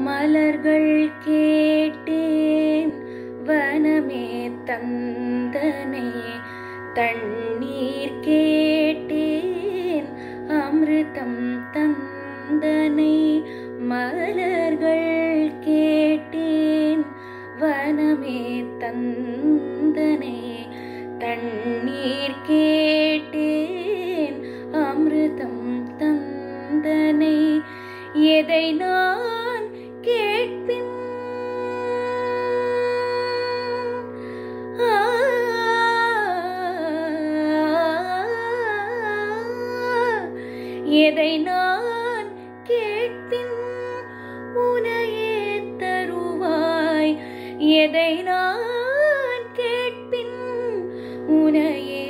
மலர்கள் கேட்டேன் வனமே தந்தனை தண்ணீர் கேட்டேன் அமிர்தம் தந்தனை மலர்கள் கேட்டேன் வனமே தந்தனை தண்ணீர் கேட்டேன் அமிர்தம் தந்தனை எதை நான் கேட்பின் ஆ, எதை நான் கேட்பின் உனையே தருவாய் எதை நான் கேட்பின் உனையே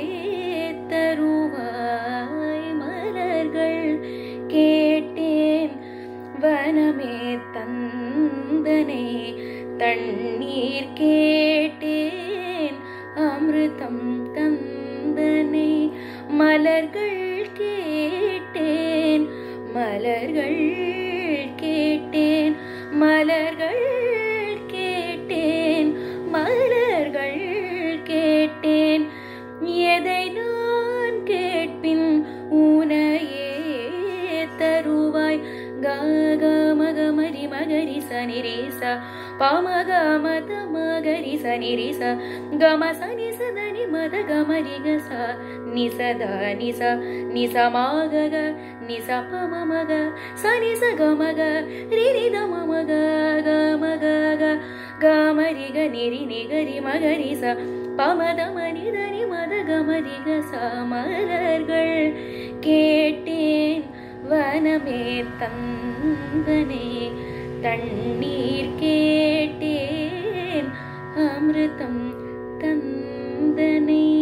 தருவாய் மலர்கள் கேட்டேன் வனமே தந்தனே தண்ணீர் கேட்டேன் அமிர்தம் தந்தனை மலர்கள் கேட்டேன் மலர்கள் கேட்டேன் மலர்கள் கேட்டேன் மலர்கள் கேட்டேன் எதை நான் கேட்பின் உனையே தருவாய் காக மகமரி மகரி சனிரேச பாமக மத மகரி சனிரிச கம சனி சதனி மத கமரி கச நிசத நிச நிச மாகக நிச பம மக சனி ச கமக ரிரி தம மக கமக க கமரி க நிரி நிகரி மகரி ச பமத மனிதனி மத கமரி க ச மலர்கள் கேட்டேன் வனமே தந்தனே தண்ணீர் கேட்டேன் அமிர்தம் தந்தனே